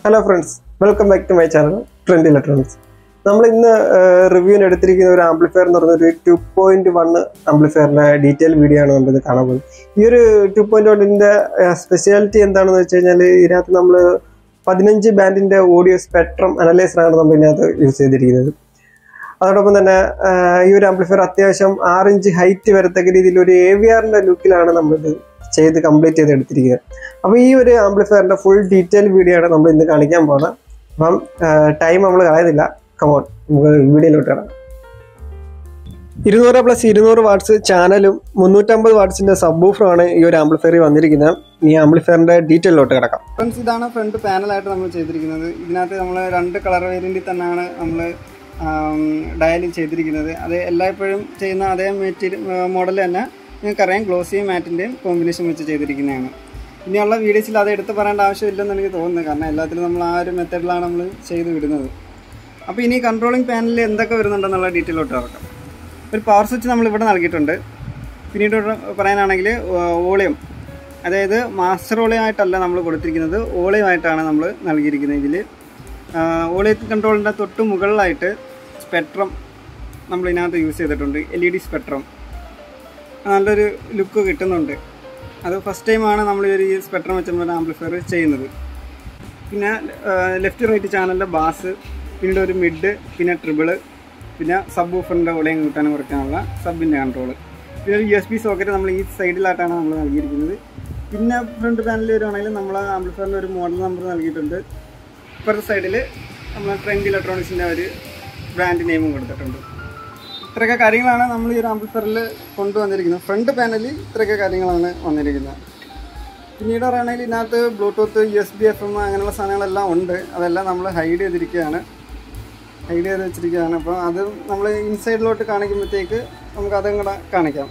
hello friends welcome back to my channel trend electronics നമ്മൾ ഇന്ന് റിവ്യൂവിന് എടുത്തിരിക്കുന്ന ഒരു ആംപ്ലിഫയർ എന്ന് പറയുന്ന ഒരു ടു പോയിന്റ് വൺ ആംപ്ലിഫയറിന്റെ ഡീറ്റെയിൽ വീഡിയോ ആണ് നമ്മളിത് കാണാൻ പോകുന്നത് ഈ ഒരു ടു പോയിന്റ് വണ്ണിന്റെ സ്പെഷ്യാലിറ്റി എന്താണെന്ന് വെച്ച് കഴിഞ്ഞാൽ ഇതിനകത്ത് നമ്മൾ പതിനഞ്ച് ബാൻഡിന്റെ ഓഡിയോ സ്പെക്ട്രം അനലൈസറാണ് നമ്മൾ ഇതിനകത്ത് യൂസ് ചെയ്തിരിക്കുന്നത് അതോടൊപ്പം തന്നെ ആ, ഈ ഒരു ആംപ്ലിഫയർ അത്യാവശ്യം ആറ് ഇഞ്ച് ഹൈറ്റ് വരത്തക്ക രീതിയിൽ ഒരു എ വി ആറിന്റെ ലുക്കിലാണ് നമ്മളിത് ചെയ്ത് കംപ്ലീറ്റ് ചെയ്ത് എടുത്തിരിക്കുന്നത് അപ്പോൾ ഈ ഒരു ആംപ്ലിഫയറിന്റെ ഫുൾ ഡീറ്റെയിൽ വീഡിയോ ആണ് നമ്മൾ ഇന്ന് കാണിക്കാൻ പോകുന്നത് അപ്പം ടൈം നമ്മൾ കളയുന്നില്ല കമോൺ നമുക്ക് വീഡിയോയിലോട്ട് കിടക്കാം ഇരുന്നൂറ് പ്ലസ് ഇരുന്നൂറ് വാട്ട്സ് ചാനലും മുന്നൂറ്റമ്പത് വാട്ട്സിന്റെ സബ്ബൂഫറുമാണ് ഈ ഒരു ആംപ്ലിഫയറിൽ വന്നിരിക്കുന്നത് ഈ ആംപ്ലിഫയറിന്റെ ഡീറ്റെയിലോട്ട് കിടക്കാം ഫ്രണ്ട്സ് ഇതാണ് ഫ്രണ്ട് പാനലായിട്ട് നമ്മൾ ചെയ്തിരിക്കുന്നത് ഇതിനകത്ത് നമ്മൾ രണ്ട് കളർ വേരിയൻറ്റിൽ തന്നെയാണ് നമ്മൾ ഡയലിംഗ് ചെയ്തിരിക്കുന്നത് അത് എല്ലായ്പ്പോഴും ചെയ്യുന്ന അതേ മെറ്റീരിയൽ മോഡൽ തന്നെ നിങ്ങൾക്കറിയാം ഗ്ലോസിയും മാറ്റിൻ്റെയും കോമ്പിനേഷൻ വെച്ച് ചെയ്തിരിക്കുന്നതാണ് ഇനിയുള്ള വീഡിയോസിൽ അത് എടുത്ത് പറയേണ്ട ആവശ്യമില്ലെന്ന് എനിക്ക് തോന്നുന്നു കാരണം എല്ലാത്തിലും നമ്മൾ ആ ഒരു മെത്തേഡിലാണ് നമ്മൾ ചെയ്ത് വിടുന്നത് അപ്പോൾ ഇനി കൺട്രോളിംഗ് പാനലിൽ എന്തൊക്കെ വരുന്നുണ്ടെന്നുള്ള ഡീറ്റെയിലോട്ട് ഇറക്കാം ഒരു പവർ സ്വിച്ച് നമ്മൾ ഇവിടെ നൽകിയിട്ടുണ്ട് പിന്നീട് ഇവിടെ പറയാനാണെങ്കിൽ വോളിയം അതായത് മാസ്റ്റർ വോളിയം ആയിട്ടല്ല നമ്മൾ കൊടുത്തിരിക്കുന്നത് വോളിയം ആയിട്ടാണ് നമ്മൾ നൽകിയിരിക്കുന്നത് ഇതിൽ വോളിയം കൺട്രോളിൻ്റെ തൊട്ട് മുകളിലായിട്ട് സ്പെക്ട്രം നമ്മൾ ഇതിനകത്ത് യൂസ് ചെയ്തിട്ടുണ്ട് എൽ ഇ ഡി സ്പെക്ട്രം നല്ലൊരു ലുക്ക് കിട്ടുന്നുണ്ട് അത് ഫസ്റ്റ് ടൈമാണ് നമ്മൾ ഈ ഒരു സ്പെക്ട്രം വെച്ചുള്ള ആംപ്ലിഫയർ ചെയ്യുന്നത് പിന്നെ ലെഫ്റ്റ് റൈറ്റ് ചാനലിൻ്റെ ബാസ് പിന്നീട് ഒരു മിഡ് പിന്നെ ട്രിബിള് പിന്നെ സബ് ഊഫറിൻ്റെ ഉളയും കൂട്ടാനും കുറയ്ക്കാനുള്ള സബിൻ്റെ കൺട്രോൾ പിന്നെ ഒരു യു എസ് ബി സോക്കറ്റ് നമ്മൾ ഈ സൈഡിലായിട്ടാണ് നമ്മൾ നൽകിയിരിക്കുന്നത് പിന്നെ ഫ്രണ്ട് പാനലിൽ വരുവാണെങ്കിൽ നമ്മൾ ആംപ്ലിഫയറിൻ്റെ ഒരു മോഡൽ നമ്പർ നൽകിയിട്ടുണ്ട് ഇപ്പുറത്തെ സൈഡിൽ നമ്മൾ ട്രെൻഡ് ഇലക്ട്രോണിക്സിൻ്റെ ഒരു ബ്രാൻഡ് നെയിമും കൊടുത്തിട്ടുണ്ട് ഇത്രയൊക്കെ കാര്യങ്ങളാണ് നമ്മൾ ഈ ഒരു ആംപ്ലിഫയറിൽ കൊണ്ടുവന്നിരിക്കുന്നത് ഫ്രണ്ട് പാനലിൽ ഇത്രയൊക്കെ കാര്യങ്ങളാണ് വന്നിരിക്കുന്നത് പിന്നീട് പറയുകയാണെങ്കിൽ ഇതിനകത്ത് Bluetooth U S B F M അങ്ങനെയുള്ള സാധനങ്ങളെല്ലാം ഉണ്ട് അതെല്ലാം നമ്മൾ ഹൈഡ് ചെയ്തിരിക്കുകയാണ് ഹൈഡ് ചെയ്ത് വെച്ചിരിക്കുകയാണ് അപ്പോൾ അത് നമ്മൾ ഇൻസൈഡിലോട്ട് കാണിക്കുമ്പോഴത്തേക്ക് നമുക്ക് അതും കൂടെ കാണിക്കാം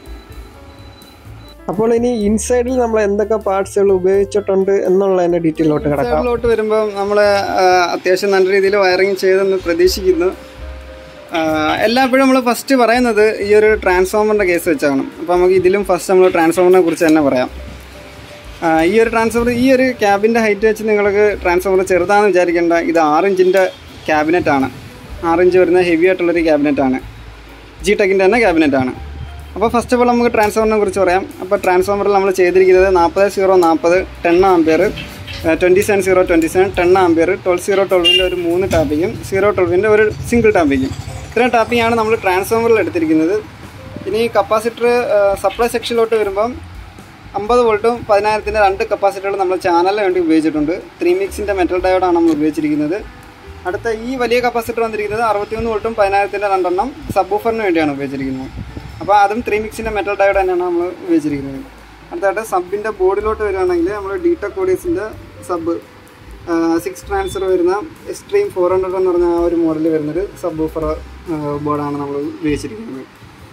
അപ്പോൾ ഇനി ഇൻസൈഡിൽ നമ്മൾ എന്തൊക്കെ പാർട്സുകൾ ഉപയോഗിച്ചിട്ടുണ്ട് എന്നുള്ളതിന്റെ ഡീറ്റെയിലോട്ട് കിടക്കാം ഇൻസൈഡിലോട്ട് വരുമ്പോൾ നമ്മൾ അത്യാവശ്യം നല്ല രീതിയിൽ വയറിങ് ചെയ്തെന്ന് പ്രതീക്ഷിക്കുന്നു ആ, എല്ലായ്പ്പോഴും നമ്മൾ ഫസ്റ്റ് പറയുന്നത് ഈ ഒരു ട്രാൻസ്ഫോമറിൻ്റെ കേസ് വെച്ചാണ് അപ്പോൾ നമുക്ക് ഇതിലും ഫസ്റ്റ് നമ്മൾ ട്രാൻസ്ഫോമറിനെ കുറിച്ച് തന്നെ പറയാം ആ, ഈ ഒരു ട്രാൻസ്ഫോമർ ഈ ഒരു ക്യാബിൻ്റെ ഹൈറ്റ് വെച്ച് നിങ്ങൾക്ക് ട്രാൻസ്ഫോമർ ചെറുതാണെന്ന് വിചാരിക്കേണ്ട ഇത് ആറ് ഇഞ്ചിൻ്റെ ക്യാബിനറ്റാണ് ആറ് ഇഞ്ച് വരുന്ന ഹെവി ആയിട്ടുള്ളൊരു ക്യാബിനറ്റാണ് ജി ടെക്കിൻ്റെ തന്നെ ക്യാബിനറ്റാണ് അപ്പോൾ ഫസ്റ്റ് ഓഫ് ഓൾ നമുക്ക് ട്രാൻസ്ഫോമറിനെ കുറിച്ച് പറയാം അപ്പോൾ ട്രാൻസ്ഫോമറിൽ നമ്മൾ ചെയ്തിരിക്കുന്നത് നാൽപ്പത് സീറോ നാൽപ്പത് ten ampere twenty seven zero twenty seven ten ampere twelve zero ട്വൽവിൻ്റെ ഒരു മൂന്ന് ടാപ്പിങ്ങും സീറോ ട്വൽവിൻ്റെ ഒരു സിംഗിൾ ടാപ്പിങ്ങും ഇത്രയും ടാപ്പിംഗ് ആണ് നമ്മൾ ട്രാൻസ്ഫോമറിൽ എടുത്തിരിക്കുന്നത് ഇനി കപ്പാസിറ്റർ സപ്ലൈ സെക്ഷനിലോട്ട് വരുമ്പം അമ്പത് വോൾട്ടും പതിനായിരത്തിൻ്റെ രണ്ട് കപ്പാസിറ്ററുകൾ നമ്മൾ ചാനലിന് വേണ്ടി ഉപയോഗിച്ചിട്ടുണ്ട് ത്രീ മിക്സിൻ്റെ മെറ്റൽ ഡയോഡാണ് നമ്മൾ ഉപയോഗിച്ചിരിക്കുന്നത് അടുത്ത ഈ വലിയ കപ്പാസിറ്റർ വന്നിരിക്കുന്നത് അറുപത്തിയൊന്ന് വോൾട്ടും പതിനായിരത്തിൻ്റെ രണ്ടെണ്ണം സബ്ബൂഫറിന് വേണ്ടിയാണ് ഉപയോഗിച്ചിരിക്കുന്നത് അപ്പോൾ അതും ത്രീ മിക്സിൻ്റെ മെറ്റൽ ഡയോഡ് തന്നെയാണ് നമ്മൾ ഉപയോഗിച്ചിരിക്കുന്നത് അടുത്തായിട്ട് സബിൻ്റെ ബോർഡിലോട്ട് വരികയാണെങ്കിൽ നമ്മൾ ഡീടെക് കോഡീസിൻ്റെ സബ് സിക്സ് ട്രാൻസ്ഫർ വരുന്ന എക്സ്ട്രീം ഫോർ ഹൺഡ്രഡ് എന്ന് പറഞ്ഞ ആ ഒരു മോഡൽ വരുന്നൊരു സബ് ഊഫർ ബോർഡാണ് നമ്മൾ ഉപയോഗിച്ചിരിക്കുന്നത്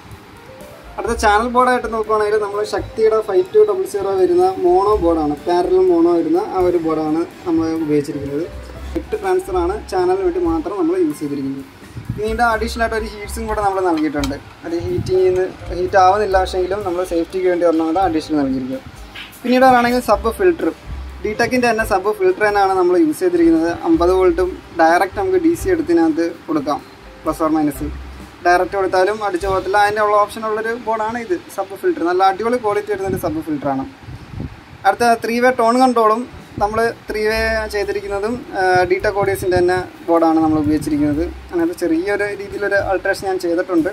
അടുത്ത ചാനൽ ബോർഡായിട്ട് നോക്കുകയാണെങ്കിൽ നമ്മൾ ശക്തിയുടെ ഫൈവ് ടു ഡബിൾ സീറോ വരുന്ന മോണോ ബോർഡാണ് പാരലൽ മോണോ വരുന്ന ആ ഒരു ബോർഡാണ് നമ്മൾ ഉപയോഗിച്ചിരിക്കുന്നത് എട്ട് ട്രാൻസ്ഫർ ആണ് ചാനലിന് വേണ്ടി മാത്രം നമ്മൾ യൂസ് ചെയ്തിരിക്കുന്നത് പിന്നീട് അഡീഷണൽ ആയിട്ട് ഒരു ഹീറ്റ്സും കൂടെ നമ്മൾ നൽകിയിട്ടുണ്ട് അത് ഹീറ്റിംഗ് ഹീറ്റ് ആവുന്നില്ല പക്ഷേങ്കിലും നമ്മൾ സേഫ്റ്റിക്ക് വേണ്ടി ഒരെണ്ണം അഡീഷണൽ നൽകിയിരിക്കുക പിന്നീട് പറയുകയാണെങ്കിൽ സബ് ഫിൽറ്റർ ഡിടെക്കിൻ്റെ തന്നെ സബ് ഫിൽറ്റർ തന്നെയാണ് നമ്മൾ യൂസ് ചെയ്തിരിക്കുന്നത് അമ്പത് വോൾട്ടും ഡയറക്റ്റ് നമുക്ക് ഡി സി എടുത്തിനകത്ത് കൊടുക്കാം പ്ലസ് ഓർ മൈനസ് ഡയറക്റ്റ് കൊടുത്താലും അടിച്ചു പോകത്തില്ല അതിൻ്റെ ഉള്ള ഓപ്ഷൻ ഉള്ളൊരു ബോർഡാണ് ഇത് സബ് ഫിൽറ്റർ നല്ല അടിപൊളി ക്വാളിറ്റി വരുന്നൊരു സബ് ഫിൽറ്ററാണ് അടുത്ത ത്രീ വേ ടോൺ കൺട്രോളും നമ്മൾ ത്രീ വേ ചെയ്തിരിക്കുന്നതും ഡീറ്റ കോഡീസിൻ്റെ തന്നെ ബോർഡാണ് നമ്മൾ ഉപയോഗിച്ചിരിക്കുന്നത് അങ്ങനത്തെ ചെറിയൊരു രീതിയിലൊരു അൾട്രേഷൻ ഞാൻ ചെയ്തിട്ടുണ്ട്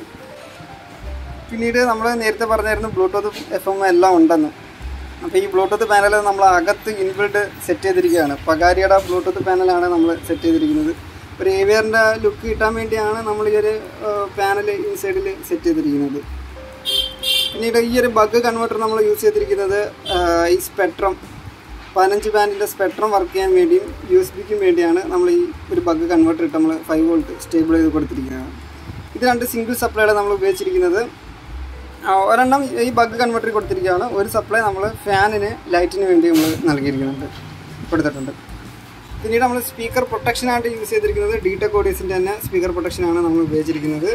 പിന്നീട് നമ്മൾ നേരത്തെ പറഞ്ഞായിരുന്നു ബ്ലൂടൂത്ത് എഫ് എം എല്ലാം ഉണ്ടെന്ന് അപ്പോൾ ഈ ബ്ലൂടൂത്ത് പാനൽ നമ്മൾ അകത്ത് ഇൻബിൽഡ് സെറ്റ് ചെയ്തിരിക്കുകയാണ് പകാരിയുടെ ബ്ലൂടൂത്ത് പാനലാണ് നമ്മൾ സെറ്റ് ചെയ്തിരിക്കുന്നത് ഒരു ഏവിയറിൻ്റെ ലുക്ക് കിട്ടാൻ വേണ്ടിയാണ് നമ്മൾ ഈ ഒരു പാനൽ ഇൻസൈഡിൽ സെറ്റ് ചെയ്തിരിക്കുന്നത് പിന്നീട് ഈ ഒരു ബഗ് കൺവെർട്ടർ നമ്മൾ യൂസ് ചെയ്തിരിക്കുന്നത് ആ, ഈ സ്പെക്ട്രം പതിനഞ്ച് ബാൻഡിൻ്റെ സ്പെക്ട്രം വർക്ക് ചെയ്യാൻ വേണ്ടിയും യു എസ് ബിക്കും വേണ്ടിയാണ് നമ്മൾ ഈ ഒരു ബഗ് കൺവെർട്ടർ ഇട്ട് നമ്മൾ ഫൈവ് വോൾട്ട് സ്റ്റേബിൾ ചെയ്ത് കൊടുത്തിരിക്കുന്നത് ഇത് രണ്ട് സിംഗിൾ സപ്ലൈയുടെ നമ്മൾ ഉപയോഗിച്ചിരിക്കുന്നത് ആ, ഒരെണ്ണം ഈ ബഗ് കൺവെർട്ടർ കൊടുത്തിരിക്കുകയാണ് ഒരു സപ്ലൈ നമ്മൾ ഫാനിന് ലൈറ്റിന് വേണ്ടി നമ്മൾ നൽകിയിരിക്കുന്നുണ്ട് കൊടുത്തിട്ടുണ്ട് പിന്നീട് നമ്മൾ സ്പീക്കർ പ്രൊട്ടക്ഷനായിട്ട് യൂസ് ചെയ്തിരിക്കുന്നത് ഡീടെക് ഓഡീസിൻ്റെ തന്നെ സ്പീക്കർ പ്രൊട്ടക്ഷനാണ് നമ്മൾ ഉപയോഗിച്ചിരിക്കുന്നത്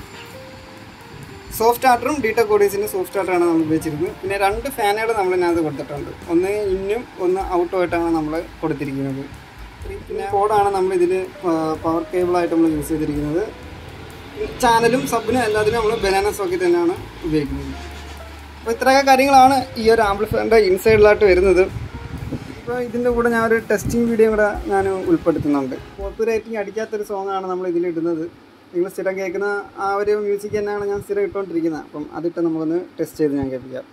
സോഫ്റ്റ് ആർട്ടറും ഡീടെക് ഓഡീസിൻ്റെ സോഫ്റ്റ് ആർട്ടറാണ് നമ്മൾ ഉപയോഗിച്ചിരിക്കുന്നത് പിന്നെ രണ്ട് ഫാനുകൾ നമ്മൾ ഇതിനകത്ത് കൊടുത്തിട്ടുണ്ട് ഒന്ന് ഇന്നും ഒന്ന് ഔട്ടും ആയിട്ടാണ് നമ്മൾ കൊടുത്തിരിക്കുന്നത് പിന്നെ കോഡാണ് നമ്മൾ ഇതിൽ പവർ കേബിളായിട്ട് നമ്മൾ യൂസ് ചെയ്തിരിക്കുന്നത് ചാനലും സബിനും എല്ലാത്തിനും നമ്മൾ ബനാന സോക്കറ്റ് തന്നെയാണ് ഉപയോഗിക്കുന്നത് അപ്പോൾ ഇത്രയൊക്കെ കാര്യങ്ങളാണ് ഈ ഒരു ആംപ്ലിഫയറിൻ്റെ ഇൻസൈഡിലായിട്ട് വരുന്നത് ഇപ്പോൾ ഇതിൻ്റെ കൂടെ ഞാൻ ഒരു ടെസ്റ്റിംഗ് വീഡിയോ കൂടെ ഞാൻ ഉൾപ്പെടുത്തുന്നുണ്ട് കോപ്പി റേറ്റിംഗ് അടിക്കാത്തൊരു സോങ്ങാണ് നമ്മൾ ഇതിലിടുന്നത് നിങ്ങൾ സ്ഥിരം കേൾക്കുന്ന ആ ഒരു മ്യൂസിക് തന്നെയാണ് ഞാൻ സ്ഥിരം ഇട്ടുകൊണ്ടിരിക്കുന്നത് അപ്പം അതിട്ട് നമുക്കൊന്ന് ടെസ്റ്റ് ചെയ്ത് ഞാൻ കേൾപ്പിക്കാം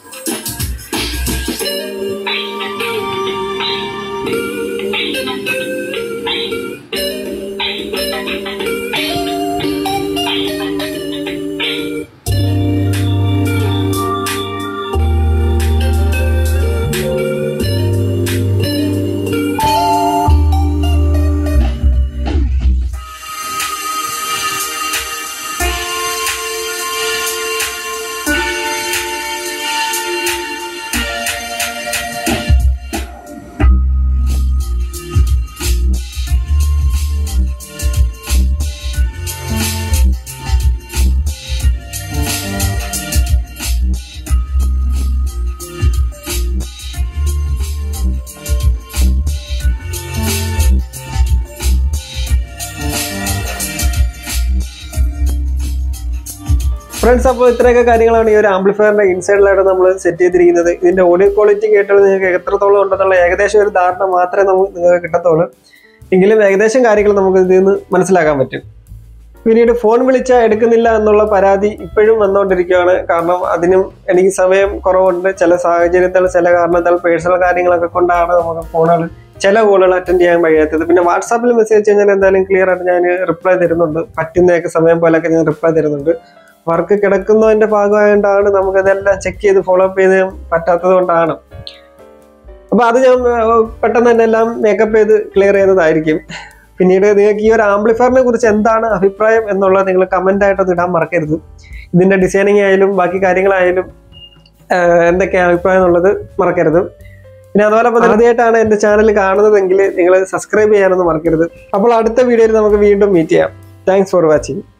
ഫ്രണ്ട്സ് അപ്പോൾ ഇത്രയൊക്കെ കാര്യങ്ങളാണ് ഈ ഒരു ആംപ്ലിഫയറിന്റെ ഇൻസൈഡിലായിട്ട് നമ്മൾ സെറ്റ് ചെയ്തിരിക്കുന്നത് ഇതിന്റെ ഓഡിയോ ക്വാളിറ്റി കേട്ടാൽ നിങ്ങൾക്ക് എത്രത്തോളം ഉണ്ടെന്നുള്ള ഏകദേശം ഒരു ധാരണ മാത്രമേ നമുക്ക് നിങ്ങൾക്ക് കിട്ടത്തുള്ളൂ എങ്കിലും ഏകദേശം കാര്യങ്ങൾ നമുക്ക് ഇതിൽ നിന്ന് മനസ്സിലാക്കാൻ പറ്റും പിന്നീട് ഫോൺ വിളിച്ചാൽ എടുക്കുന്നില്ല എന്നുള്ള പരാതി ഇപ്പോഴും വന്നുകൊണ്ടിരിക്കുകയാണ് കാരണം അതിനും എനിക്ക് സമയം കുറവുണ്ട് ചില സാഹചര്യത്തിൽ ചില കാരണത്താൽ പേഴ്സണൽ കാര്യങ്ങളൊക്കെ കൊണ്ടാണ് നമുക്ക് ഫോണുകൾ ചില കോളുകൾ അറ്റൻഡ് ചെയ്യാൻ കഴിയാത്തത് പിന്നെ വാട്സാപ്പിൽ മെസ്സേജ് കഴിഞ്ഞാൽ എന്തായാലും ക്ലിയർ ആയിട്ട് ഞാൻ റിപ്ലൈ തരുന്നുണ്ട് പറ്റുന്നതൊക്കെ സമയം പോലൊക്കെ ഞാൻ റിപ്ലൈ തരുന്നുണ്ട് വർക്ക് കിടക്കുന്നതിന്റെ ഭാഗമായതുകൊണ്ടാണ് നമുക്കതെല്ലാം ചെക്ക് ചെയ്ത് ഫോളോ അപ്പ് ചെയ്ത് പറ്റാത്തത് കൊണ്ടാണ് അപ്പൊ അത് ഞാൻ ഏർ, പെട്ടെന്ന് തന്നെ എല്ലാം മേക്കപ്പ് ചെയ്ത് ക്ലിയർ ചെയ്തതായിരിക്കും പിന്നീട് നിങ്ങൾക്ക് ഈ ഒരു ആംപ്ലിഫയറിനെ കുറിച്ച് എന്താണ് അഭിപ്രായം എന്നുള്ളത് നിങ്ങൾ കമന്റ് ആയിട്ടൊന്ന് ഇടാൻ മറക്കരുത് ഇതിന്റെ ഡിസൈനിങ് ആയാലും ബാക്കി കാര്യങ്ങളായാലും ഏർ, എന്തൊക്കെയാണ് അഭിപ്രായം എന്നുള്ളത് മറക്കരുത് പിന്നെ അതുപോലെ തന്നെ ആദ്യമായിട്ടാണ് എന്റെ ചാനൽ കാണുന്നതെങ്കിൽ നിങ്ങൾ സബ്സ്ക്രൈബ് ചെയ്യാനൊന്നും മറക്കരുത് അപ്പോൾ അടുത്ത വീഡിയോയിൽ നമുക്ക് വീണ്ടും മീറ്റ് ചെയ്യാം താങ്ക്സ് ഫോർ വാച്ചിങ്